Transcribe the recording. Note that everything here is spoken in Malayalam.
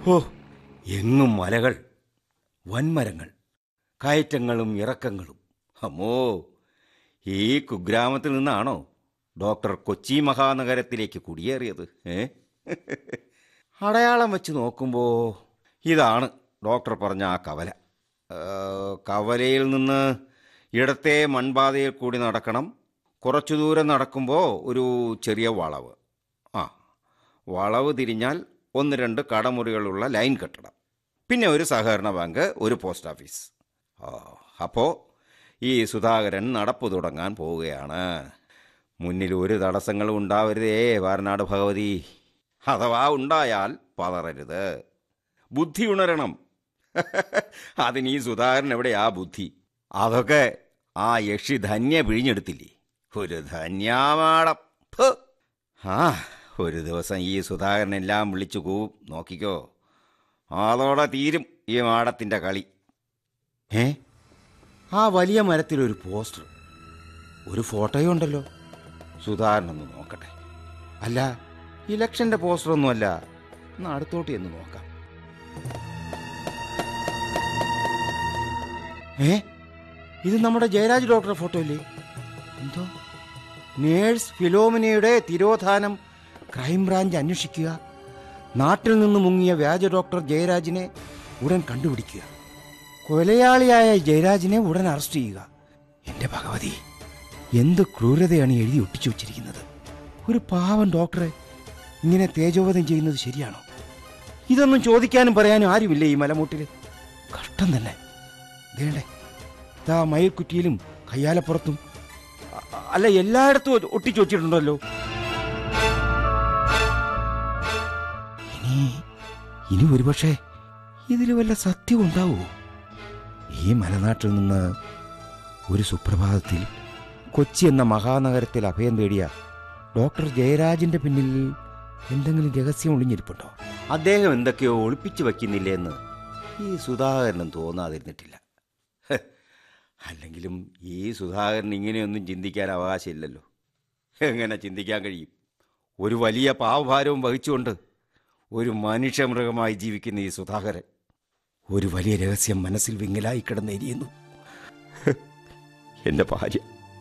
ഓ എങ്ങും മലകൾ വൻമരങ്ങൾ കയറ്റങ്ങളും ഇറക്കങ്ങളും അമ്മോ ഈ കുഗ്രാമത്തിൽ നിന്നാണോ ഡോക്ടർ കൊച്ചി മഹാനഗരത്തിലേക്ക് കുടിയേറിയത് ഏ അടയാളം വെച്ച് നോക്കുമ്പോൾ ഇതാണ് ഡോക്ടർ പറഞ്ഞ ആ കവല ഏ, കവലയിൽ നിന്ന് ഇടത്തെ മൺപാതയിൽ കൂടി നടക്കണം കുറച്ചു ദൂരം നടക്കുമ്പോൾ ഒരു ചെറിയ വളവ് ആ വളവ് തിരിഞ്ഞാൽ ഒന്ന് രണ്ട് കടമുറികളുള്ള ലൈൻ കെട്ടിടം പിന്നെ ഒരു സഹകരണ ബാങ്ക് ഒരു പോസ്റ്റ് ഓഫീസ് ആ അപ്പോൾ ഈ സുധാകരൻ നടപ്പ് തുടങ്ങാൻ പോവുകയാണ് മുന്നിൽ ഒരു തടസ്സങ്ങളും ഉണ്ടാവരുതേ വാരനാട് ഭഗവതി അഥവാ ഉണ്ടായാൽ പതറരുത് ബുദ്ധി ഉണരണം അതിന് ഈ സുധാകരൻ എവിടെയാ ബുദ്ധി അതൊക്കെ ആ യക്ഷി ധന്യ പിഴിഞ്ഞെടുത്തില്ലേ ഒരു ധന്യാമാടം ഫു. ആ ഒരു ദിവസം ഈ സുധാകരനെല്ലാം വിളിച്ചു കൂവും നോക്കിക്കോ അതോടെ തീരും ഈ മാടത്തിൻ്റെ കളി ഏ ആ വലിയ മരത്തിലൊരു പോസ്റ്റർ ഒരു ഫോട്ടോയും ഉണ്ടല്ലോ സുധാകരനൊന്ന് നോക്കട്ടെ അല്ല ഇലക്ഷന്റെ പോസ്റ്ററൊന്നുമല്ല ഒന്ന് അടുത്തോട്ട് എന്ന് നോക്കാം ഏ ഇത് നമ്മുടെ ജയരാജ് ഡോക്ടറെ ഫോട്ടോ അല്ലേ എന്തോ നേഴ്സ് ഫിലോമിനയുടെ തിരോധാനം ക്രൈംബ്രാഞ്ച് അന്വേഷിക്കുക നാട്ടിൽ നിന്ന് മുങ്ങിയ വ്യാജ ഡോക്ടർ ജയരാജിനെ ഉടൻ കണ്ടുപിടിക്കുക കൊലയാളിയായ ജയരാജിനെ ഉടൻ അറസ്റ്റ് ചെയ്യുക എന്റെ ഭഗവതി എന്ത് ക്രൂരതയാണ് എഴുതി ഒട്ടിച്ചു വച്ചിരിക്കുന്നത് ഒരു പാവം ഡോക്ടറെ ഇങ്ങനെ തേജോവധം ചെയ്യുന്നത് ശരിയാണോ ഇതൊന്നും ചോദിക്കാനും പറയാനും ആരുമില്ലേ ഈ മലമൂട്ടിൽ കഷ്ടം തന്നെ വേണ്ടേ ദാ മയിൽക്കുറ്റിയിലും കയ്യാലപ്പുറത്തും അ- അല്ല എല്ലായിടത്തും ഒ- ഒട്ടിച്ചു വച്ചിട്ടുണ്ടല്ലോ ഇനി ഇനി ഒരുപക്ഷെ ഇതിൽ വല്ല സത്യം ഉണ്ടാവുമോ ഈ മലനാട്ടിൽ നിന്ന് ഒരു സുപ്രഭാതത്തിൽ കൊച്ചി എന്ന മഹാനഗരത്തിൽ അഭയം തേടിയ ഡോക്ടർ ജയരാജിന്റെ പിന്നിൽ എന്തെങ്കിലും രഹസ്യം ഒളിഞ്ഞിരിപ്പുണ്ടോ അദ്ദേഹം എന്തൊക്കെയോ ഒളിപ്പിച്ചു വയ്ക്കുന്നില്ലേ എന്ന് ഈ സുധാകരനും തോന്നാതിരുന്നിട്ടില്ല ഹ്, അല്ലെങ്കിലും ഈ സുധാകരൻ ഇങ്ങനെയൊന്നും ചിന്തിക്കാൻ അവകാശമില്ലല്ലോ എങ്ങനെ ചിന്തിക്കാൻ കഴിയും ഒരു വലിയ പാവഭാരവും വഹിച്ചുകൊണ്ട് ഒരു മനുഷ്യമൃഗമായി ജീവിക്കുന്ന ഈ സുധാകരൻ ഒരു വലിയ രഹസ്യം മനസ്സിൽ വിങ്ങലായി കിടന്ന് എരിയുന്നു ഹ്, എന്റെ ഭാര്യ